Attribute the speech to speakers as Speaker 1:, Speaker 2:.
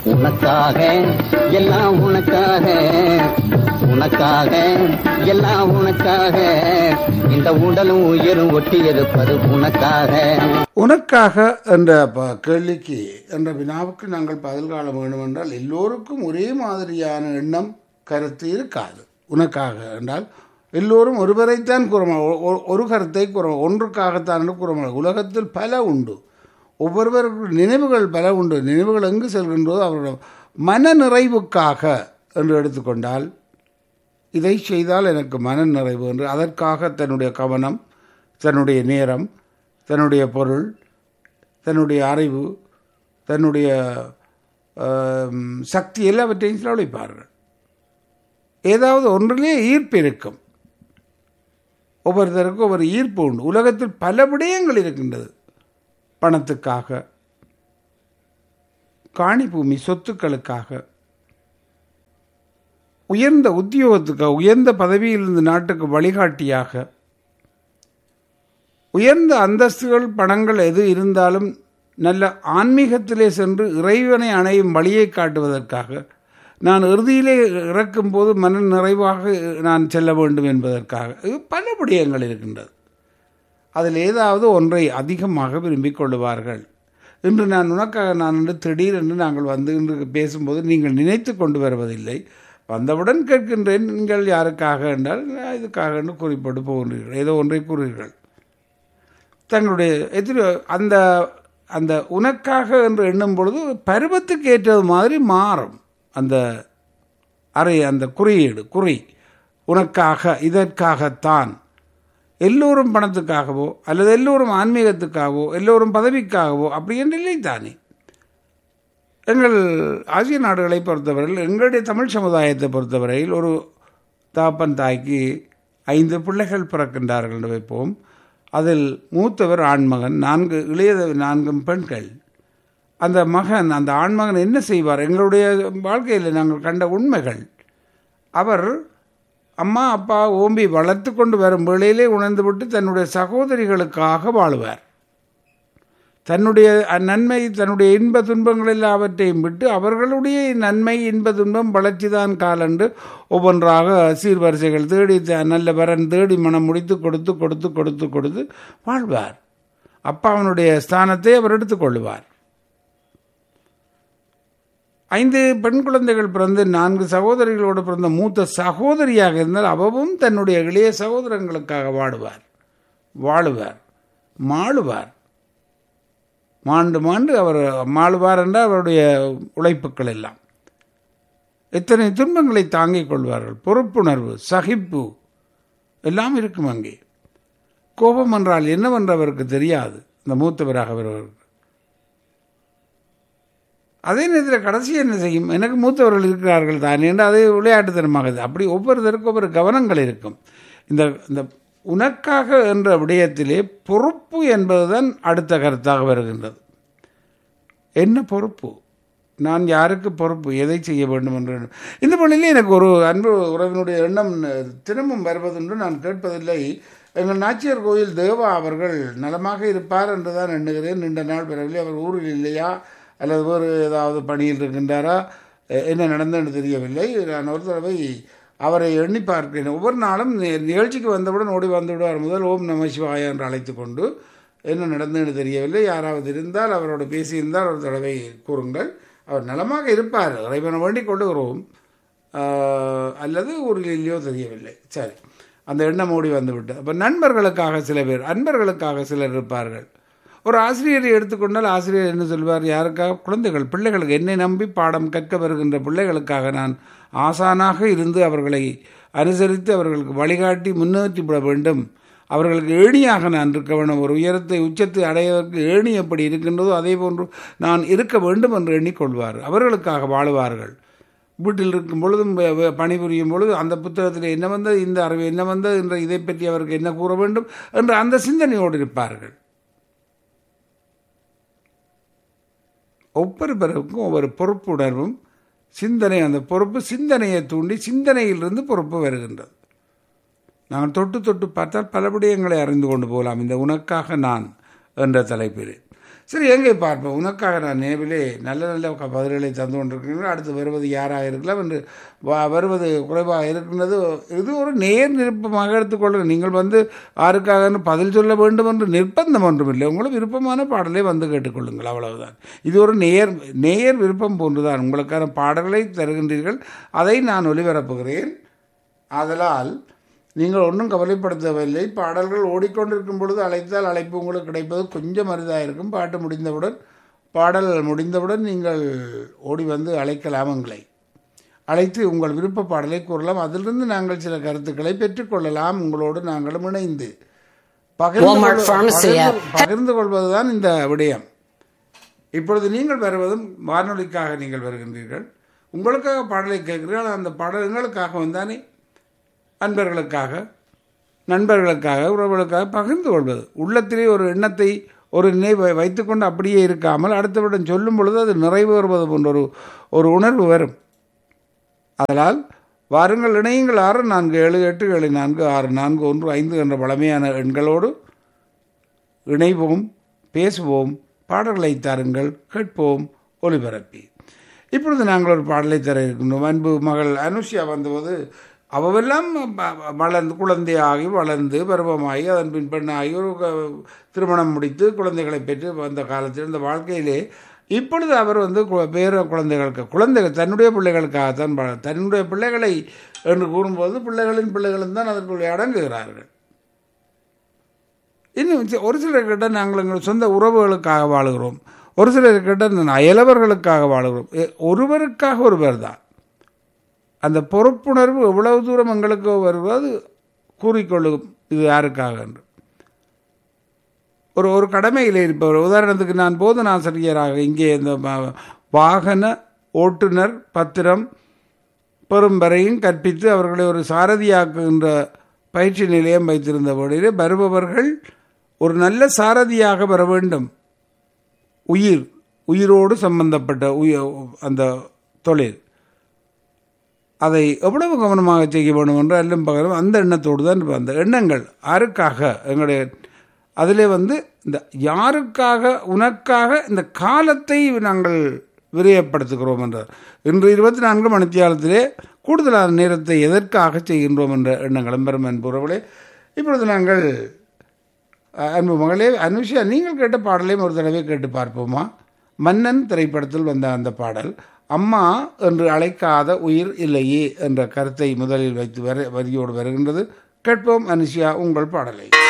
Speaker 1: உனக்காக எல்லாம் உனக்காக உனக்காக எல்லாம் உனக்காக இந்த உடலும் உயிரும் ஒட்டி இருப்பது உனக்காக
Speaker 2: உனக்காக என்ற ப- கேள்விக்கு என்ற வினாவுக்கு நாங்கள் பதில் காண வேண்டும் என்றால் எல்லோருக்கும் ஒரே மாதிரியான எண்ணம் கருத்து இருக்காது உனக்காக என்றால் எல்லோரும் ஒருவரைத்தான் கூறமா ஒரு கருத்தை கூற ஒன்றுக்காகத்தான் என்று கூறமா உலகத்தில் பல உண்டு ஒவ்வொருவருக்கும் நினைவுகள் பல உண்டு நினைவுகள் எங்கு செல்கின்றதோ அவருடைய மன நிறைவுக்காக என்று எடுத்துக்கொண்டால் இதை செய்தால் எனக்கு மன நிறைவு என்று அதற்காக தன்னுடைய கவனம் தன்னுடைய நேரம் தன்னுடைய பொருள் தன்னுடைய அறிவு தன்னுடைய ஆம், சக்தி எல்லாவற்றையும் செலவழிப்பார்கள் ஏதாவது ஒன்றிலே ஈர்ப்பு இருக்கும் ஒவ்வொருத்தருக்கும் ஒவ்வொரு ஈர்ப்பு உண்டு உலகத்தில் பல விடயங்கள் இருக்கின்றது பணத்துக்காக காணி பூமி சொத்துக்களுக்காக உயர்ந்த உத்தியோகத்துக்காக உயர்ந்த பதவியில் இருந்து நாட்டுக்கு வழிகாட்டியாக உயர்ந்த அந்தஸ்துகள் பணங்கள் எது இருந்தாலும் நல்ல ஆன்மீகத்திலே சென்று இறைவனை அணையும் வழியை காட்டுவதற்காக நான் இறுதியிலே இறக்கும்போது மன நிறைவாக நான் செல்ல வேண்டும் என்பதற்காக இது பல விடயங்கள் இருக்கின்றது அதில் ஏதாவது ஒன்றை அதிகமாக விரும்பிக் கொள்ளுவார்கள் இன்று நான் உனக்காக நான் என்று திடீரென்று நாங்கள் வந்து இன்று பேசும்போது நீங்கள் நினைத்து கொண்டு வருவதில்லை வந்தவுடன் கேட்கின்றேன் நீங்கள் யாருக்காக என்றால் நான் இதுக்காக என்று குறிப்பிட்டு போகின்றீர்கள் ஏதோ ஒன்றை கூறுகிறீர்கள் தங்களுடைய எதிர அந்த அந்த உனக்காக என்று எண்ணும் பொழுது பருவத்துக்கு ஏற்றது மாதிரி மாறும் அந்த அறை அந்த குறியீடு குறி உனக்காக இதற்காகத்தான் எல்லோரும் பணத்துக்காகவோ அல்லது எல்லோரும் ஆன்மீகத்துக்காகவோ எல்லோரும் பதவிக்காகவோ அப்படி என்று இல்லை தானே எங்கள் ஆசிய நாடுகளை பொறுத்தவரையில் எங்களுடைய தமிழ் சமுதாயத்தை பொறுத்தவரையில் ஒரு தாப்பன் தாய்க்கு ஐந்து பிள்ளைகள் பிறக்கின்றார்கள் என்று வைப்போம் அதில் மூத்தவர் ஆண்மகன் நான்கு இளையது நான்கும் பெண்கள் அந்த மகன் அந்த ஆண்மகன் என்ன செய்வார் எங்களுடைய வாழ்க்கையில் நாங்கள் கண்ட உண்மைகள் அவர் அம்மா அப்பா ஓம்பி வளர்த்து கொண்டு வரும் வேளையிலே உணர்ந்துவிட்டு தன்னுடைய சகோதரிகளுக்காக வாழுவார் தன்னுடைய நன்மை தன்னுடைய இன்ப துன்பங்கள் எல்லாவற்றையும் விட்டு அவர்களுடைய நன்மை இன்ப துன்பம் வளர்ச்சிதான் காலண்டு ஒவ்வொன்றாக சீர்வரிசைகள் தேடி த- நல்ல வரன் தேடி மனம் முடித்து கொடுத்து கொடுத்து கொடுத்து கொடுத்து வாழ்வார் அப்பாவனுடைய ஸ்தானத்தை அவர் எடுத்துக்கொள்வார் ஐந்து பெண் குழந்தைகள் பிறந்து நான்கு சகோதரிகளோடு பிறந்த மூத்த சகோதரியாக இருந்தால் அவவும் தன்னுடைய இளைய சகோதரங்களுக்காக வாடுவார் வாழுவார் மாளுவார் மாண்டு மாண்டு அவர் மாளுவார் என்றால் அவருடைய உழைப்புக்கள் எல்லாம் எத்தனை துன்பங்களை தாங்கிக் கொள்வார்கள் பொறுப்புணர்வு சகிப்பு எல்லாம் இருக்கும் அங்கே கோபம் என்றால் என்னவென்று அவருக்கு தெரியாது இந்த மூத்தவராக வருவருக்கு அதே நேரத்தில் கடைசி என்ன செய்யும் எனக்கு மூத்தவர்கள் இருக்கிறார்கள் தான் என்று அது விளையாட்டுத்தனமாக அப்படி ஒவ்வொருத்தருக்கும் ஒவ்வொரு கவனங்கள் இருக்கும் இந்த இந்த உனக்காக என்ற விடயத்திலே பொறுப்பு என்பதுதான் அடுத்த கருத்தாக வருகின்றது என்ன பொறுப்பு நான் யாருக்கு பொறுப்பு எதை செய்ய வேண்டும் என்று இந்த பள்ளியிலே எனக்கு ஒரு அன்பு உறவினுடைய எண்ணம் தினமும் வருவதென்று நான் கேட்பதில்லை எங்கள் நாச்சியார் கோயில் தேவா அவர்கள் நலமாக இருப்பார் என்று தான் எண்ணுகிறேன் நீண்ட நாள் பிறகு அவர் ஊரில் இல்லையா அல்லது வேறு ஏதாவது பணியில் இருக்கின்றாரா எ- என்ன நடந்ததுன்னு தெரியவில்லை நான் ஒரு தடவை அவரை எண்ணி பார்க்கிறேன் ஒவ்வொரு நாளும் நி- நிகழ்ச்சிக்கு வந்தவுடன் ஓடி வந்து விடுவார் முதல் ஓம் நம சிவாயா என்று அழைத்து கொண்டு என்ன நடந்ததுன்னு தெரியவில்லை யாராவது இருந்தால் அவரோடு பேசியிருந்தால் ஒரு தடவை கூறுங்கள் அவர் நலமாக இருப்பார் இறைவனை வேண்டிக் கொள்ளுகிறோம் ஆஹ், அல்லது ஊரில் இல்லையோ தெரியவில்லை சரி அந்த எண்ணம் ஓடி வந்து விட்டு அப்போ நண்பர்களுக்காக சில பேர் அன்பர்களுக்காக சிலர் இருப்பார்கள் ஒரு ஆசிரியரை எடுத்துக்கொண்டால் ஆசிரியர் என்ன சொல்வார் யாருக்காக குழந்தைகள் பிள்ளைகளுக்கு என்னை நம்பி பாடம் கற்க வருகின்ற பிள்ளைகளுக்காக நான் ஆசானாக இருந்து அவர்களை அனுசரித்து அவர்களுக்கு வழிகாட்டி முன்னேற்றி விட வேண்டும் அவர்களுக்கு ஏணியாக நான் இருக்க வேண்டும் ஒரு உயரத்தை உச்சத்தை அடைவதற்கு ஏணி எப்படி இருக்கின்றதோ அதே போன்று நான் இருக்க வேண்டும் என்று எண்ணிக்கொள்வார் அவர்களுக்காக வாழுவார்கள் வீட்டில் இருக்கும் பொழுதும் வ- வ- பணிபுரியும் பொழுது அந்த புத்தகத்தில் என்ன வந்தது இந்த அறிவு என்ன வந்தது என்ற இதை பற்றி அவருக்கு என்ன கூற வேண்டும் என்று அந்த சிந்தனையோடு இருப்பார்கள் ஒவ்வொரு பிறருக்கும் ஒவ்வொரு பொறுப்புணர்வும் சிந்தனை அந்த பொறுப்பு சிந்தனையை தூண்டி சிந்தனையிலிருந்து பொறுப்பு வருகின்றது நாங்கள் தொட்டு தொட்டு பார்த்தால் பல விடயங்களை அறிந்து கொண்டு போகலாம் இந்த உனக்காக நான் என்ற தலைப்பில் சரி எங்கே பார்ப்போம் உனக்காக நான் நேவிலே நல்ல நல்ல க- பதில்களை தந்து கொண்டிருக்கிறீர்கள் அடுத்து வருவது யாராக இருக்கலாம் என்று வ- வருவது குறைவாக இருக்கின்றது இது ஒரு நேர் நிருப்பமாக எடுத்துக்கொள்ளுங்கள் நீங்கள் வந்து யாருக்காக பதில் சொல்ல வேண்டும் என்று நிர்பந்தம் ஒன்றுமில்லை உங்களுக்கு விருப்பமான பாடலை வந்து கேட்டுக்கொள்ளுங்கள் அவ்வளவுதான் இது ஒரு நேர் நேர் விருப்பம் போன்றுதான் உங்களுக்கான பாடல்களை தருகின்றீர்கள் அதை நான் ஒளிபரப்புகிறேன் ஆதலால் நீங்கள் ஒன்றும் கவலைப்படுத்தவில்லை பாடல்கள் ஓடிக்கொண்டிருக்கும் பொழுது அழைத்தால் அழைப்பு உங்களுக்கு கிடைப்பது கொஞ்சம் அரிதாக இருக்கும் பாட்டு முடிந்தவுடன் பாடல் முடிந்தவுடன் நீங்கள் ஓடி வந்து அழைக்கலாம் எங்களை அழைத்து உங்கள் விருப்ப பாடலை கூறலாம் அதிலிருந்து நாங்கள் சில கருத்துக்களை பெற்றுக்கொள்ளலாம் உங்களோடு நாங்களும் இணைந்து பகிர்ந்து
Speaker 3: Walmart
Speaker 2: கொள்வ-
Speaker 3: Pharmacy
Speaker 2: பகிர்ந்து- பகிர்ந்து கொள்வதுதான் இந்த விடயம் இப்பொழுது நீங்கள் வருவதும் வானொலிக்காக நீங்கள் வருகின்றீர்கள் உங்களுக்காக பாடலை கேட்கிறீர்கள் அந்த பாடல் எங்களுக்காக வந்தானே அன்பர்களுக்காக நண்பர்களுக்காக உறவுகளுக்காக பகிர்ந்து கொள்வது உள்ளத்திலே ஒரு எண்ணத்தை ஒரு நினைவை வைத்துக்கொண்டு அப்படியே இருக்காமல் அடுத்தவரிடம் சொல்லும் பொழுது அது நிறைவேறுவது போன்ற ஒரு ஒரு உணர்வு வரும் அதனால் வாருங்கள் இணையுங்கள் ஆறு நான்கு ஏழு எட்டு ஏழு நான்கு ஆறு நான்கு ஒன்று ஐந்து என்ற பழமையான எண்களோடு இணைவோம் பேசுவோம் பாடல்களை தாருங்கள் கேட்போம் ஒளிபரப்பி இப்பொழுது நாங்கள் ஒரு பாடலை தர இருக்கின்றோம் அன்பு மகள் அனுஷியா வந்தபோது அவெல்லாம் ப- ப- வளர்ந்து குழந்தையாகி வளர்ந்து பருவமாகி அதன் பின் பெண்ணாகி ஒரு க- திருமணம் முடித்து குழந்தைகளை பெற்று வந்த காலத்தில் இந்த வாழ்க்கையிலே இப்பொழுது அவர் வந்து கு- வேறு குழந்தைகளுக்கு குழந்தைகள் தன்னுடைய பிள்ளைகளுக்காகத்தான் பா- தன்னுடைய பிள்ளைகளை என்று கூறும்போது பிள்ளைகளின் பிள்ளைகளும் தான் அதற்குள்ளே அடங்குகிறார்கள் இன்னும் சி- ஒரு சிலர் கிட்ட நாங்கள் எங்கள் சொந்த உறவுகளுக்காக வாழுகிறோம் ஒரு சிலர் கிட்ட நான் அயலவர்களுக்காக வாழுகிறோம் எ- ஒருவருக்காக ஒருவர் தான் அந்த பொறுப்புணர்வு எவ்வளவு தூரம் எங்களுக்கு வருவது கூறிக்கொள்ளும் இது யாருக்காக என்று ஒரு ஒரு கடமையில் இருப்பவர் உதாரணத்துக்கு நான் போதனாசிரியராக இங்கே இந்த வா- வாகன ஓட்டுநர் பத்திரம் பெறும் வரையும் கற்பித்து அவர்களை ஒரு சாரதியாக்குகின்ற பயிற்சி நிலையம் வைத்திருந்த போதிலே வருபவர்கள் ஒரு நல்ல சாரதியாக வர வேண்டும் உயிர் உயிரோடு சம்பந்தப்பட்ட உய அந்த தொழில் அதை எவ்வளவு கவனமாக செய்ய வேண்டும் என்று அல்லும் பகலும் அந்த எண்ணத்தோடு தான் இருப்போம். அந்த எண்ணங்கள் யாருக்காக எங்களுடைய அதிலே வந்து இந்த யாருக்காக உனக்காக இந்த காலத்தை நாங்கள் விரயப்படுத்துகிறோம் என்ற இன்று இருபத்தி நான்கு மணித்தியாலத்திலே கூடுதலான நேரத்தை எதற்காக செய்கின்றோம் என்ற எண்ணங்களும் பெரும் அன்புறவுகளே இப்பொழுது நாங்கள் அஹ், அன்பு மகளே அனுஷா நீங்கள் கேட்ட பாடலையும் ஒரு தடவை கேட்டு பார்ப்போமா மன்னன் திரைப்படத்தில் வந்த அந்த பாடல் அம்மா என்று அழைக்காத உயிர் இல்லையே என்ற கருத்தை முதலில் வைத்து வர வரியோடு வருகின்றது கேட்போம் அனுஷியா உங்கள் பாடலை